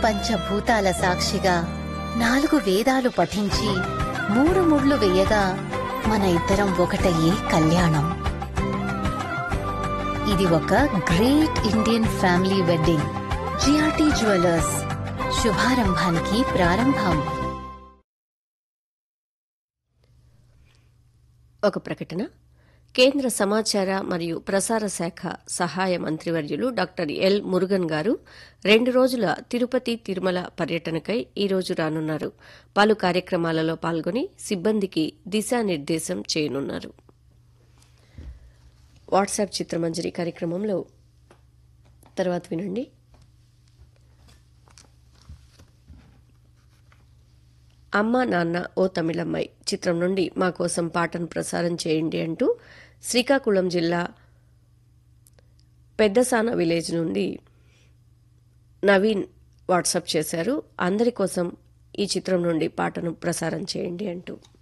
పంచభూతాల సాక్షిగా నాలుగు వేదాలు పఠించి మూడు ముళ్ళు వేయగా మన ఇద్దరం ఒకటయ్యే కళ్యాణం ఇది ఒక great Indian family wedding GRT jewellers శుభారంభానికి ప్రారంభం ఒక ప్రకటన కేంద్ర సమాచార మరియు ప్రసార శాఖ సహాయ మంత్రివర్యులు డాక్టర్ ఎల్ మురుగన్ గారు రెండు రోజుల తిరుపతి తిరుమల పర్యటనకై ఈ రోజు రానున్నారు పలు కార్యక్రమాలలో పాల్గొని సిబ్బందికి దిశానిర్దేశం చేయనున్నారు వాట్సాప్ చిత్రమంజరి కార్యక్రమంలో తర్వాత వినండి అమ్మ నాన్న ఓ తమిళమ్మాయి చిత్రం నుండి మా కోసం పాటను ప్రసారం చేయండి అంటూ శ్రీకాకుళం జిల్లా పెద్దసాన విలేజ్ నుండి నవీన్ వాట్సాప్ చేశారు అందరి కోసం ఈ చిత్రం నుండి పాటను ప్రసారం చేయండి అంటూ